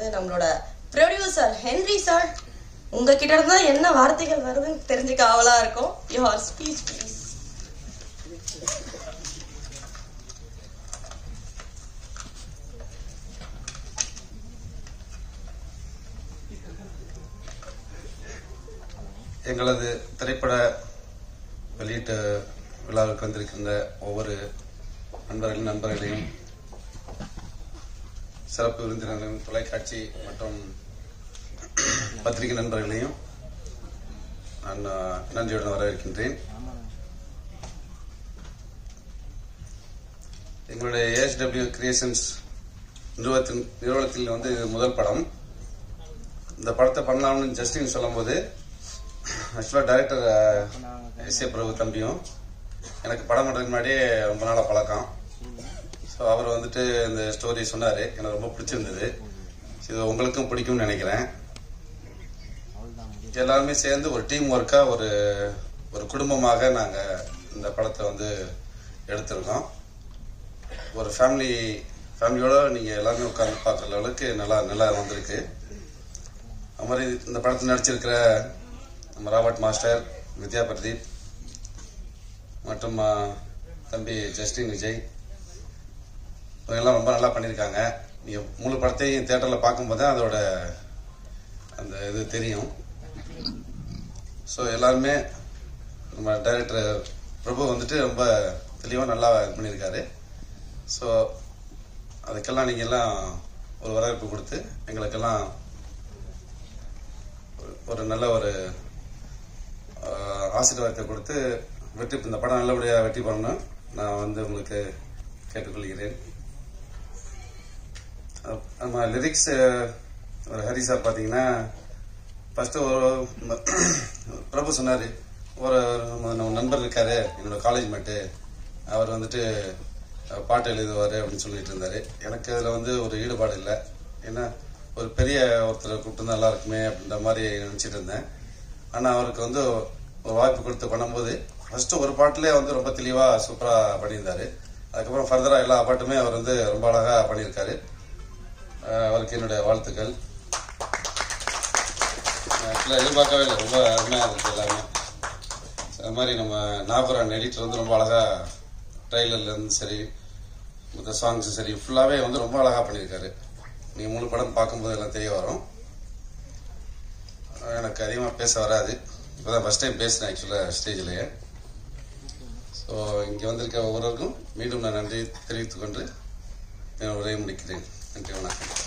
நம்மளோட producer Henry sir உங்ககிட்ட இருந்தா என்ன வார்த்தைகள் வருதுன்னு தெரிஞ்சுக்க ஆவலா இருக்கும் யுவர் ஸ்பீச் ப்ளீஸ் எங்களது திரைப்பட வெளியீட்டு விழாவுக்கு வந்திருக்கின்ற ஒவ்வொரு நண்பர்கள் நண்பர்களையும் சிறப்பு விருந்தினர்களும் தொலைக்காட்சி மற்றும் பத்திரிகை நண்பர்களையும் நான் அஹ், நன்றியுடன் வரவேற்கின்றேன் எங்களுடைய ஏஎஸ்டபிள்யூ கிரியேஷன்ஸ் நிறுவனத்தின் நிறுவனத்தில் வந்து இது முதல் படம் இந்த படத்தை பண்ணலாம்னு ஜஸ்டின் சொல்லும்போது ஆக்சுவலாக டைரக்டர் எஸ் ஏ பிரபு தம்பியும் எனக்கு படம் பண்ணுறதுக்கு முன்னாடியே ரொம்ப நாளாக பழக்கம் ஸோ அவர் வந்துட்டு இந்த ஸ்டோரி சொன்னார் எனக்கு ரொம்ப பிடிச்சிருந்தது இது உங்களுக்கும் பிடிக்கும்னு நினைக்கிறேன் எல்லாருமே சேர்ந்து ஒரு டீம் ஒர்க்காக ஒரு ஒரு குடும்பமாக நாங்கள் இந்த படத்தை வந்து எடுத்திருக்கோம் ஒரு ஃபேமிலி ஃபேமிலியோட நீங்கள் எல்லாருமே உட்காந்து பார்க்குற அளவுக்கு நல்லா நல்லா வந்திருக்கு அது மாதிரி இந்த படத்தில் நடிச்சிருக்கிற நம்ம ராபர்ட் மாஸ்டர் வித்யா பிரதீப் மற்றும் ஆ, தம்பி ஜஸ்டின் விஜய் இவங்கெல்லாம் ரொம்ப நல்லா பண்ணியிருக்காங்க நீங்கள் முழு படத்தையும் தேட்டரில் பார்க்கும்போது தான் அதோட அந்த இது தெரியும் ஸோ எல்லாருமே நம்ம டைரக்டர் பிரபு வந்துட்டு ரொம்ப தெளிவாக நல்லா இது பண்ணியிருக்காரு ஸோ அதுக்கெல்லாம் நீங்கள் எல்லாம் ஒரு வரவேற்பு கொடுத்து எங்களுக்கெல்லாம் ஒரு- ஒரு நல்ல ஒரு ஆஹ், ஆசீர்வாதத்தை கொடுத்து வெற்றி இந்த படம் நல்லபடியாக வெற்றி பண்ணணும் நான் வந்து உங்களுக்கு கேட்டுக்கொள்கிறேன் அஹ், நம்ம லிரிக்ஸ் ஒரு ஹரி சார் பார்த்தீங்கன்னா ஃபஸ்ட்டு ஒரு ம- பிரபு சொன்னார் ஒரு நம்ம நம்ம நண்பர் இருக்காரு என்னோட காலேஜ் மேட்டு அவர் வந்துட்டு அஹ், பாட்டு எழுதுவார் அப்படின்னு சொல்லிட்டு இருந்தார் எனக்கு அதில் வந்து ஒரு ஈடுபாடு இல்லை ஏன்னா ஒரு பெரிய ஒருத்தரை கூப்பிட்டு நல்லா இருக்குமே அப்படின்ற மாதிரி நினச்சிட்டு இருந்தேன் ஆனால் அவருக்கு வந்து ஒரு வாய்ப்பு கொடுத்து பண்ணும்போது ஃபஸ்ட்டு ஒரு பாட்டிலே வந்து ரொம்ப தெளிவாக சூப்பராக பண்ணியிருந்தாரு அதுக்கப்புறம் ஃபர்தராக எல்லா பாட்டுமே அவர் வந்து ரொம்ப அழகாக பண்ணியிருக்காரு அஹ், அவருக்கு என்னுடைய வாழ்த்துக்கள் ஆக்சுவலாக எதிர்பார்க்கவே இல்லை ரொம்ப அருமையாக இருந்துச்சு எல்லாமே அது மாதிரி நம்ம நாகரான் எடிட்டர் வந்து ரொம்ப அழகாக ட்ரெய்லர்லேருந்து சரி மற்ற சாங்ஸும் சரி ஃபுல்லாகவே வந்து ரொம்ப அழகாக பண்ணியிருக்காரு நீங்கள் முழு படம் பார்க்கும்போது எல்லாம் தெரிய வரும் எனக்கு அதிகமாக பேச வராது இப்போ தான் ஃபஸ்ட் டைம் பேசுகிறேன் ஆக்சுவலாக ஸ்டேஜ்லேயே ஸோ இங்கே வந்திருக்க ஒவ்வொருவருக்கும் மீண்டும் நான் நன்றி தெரிவித்துக் கொண்டு என் உரையை முடிக்கிறேன் நன்றி வணக்கம்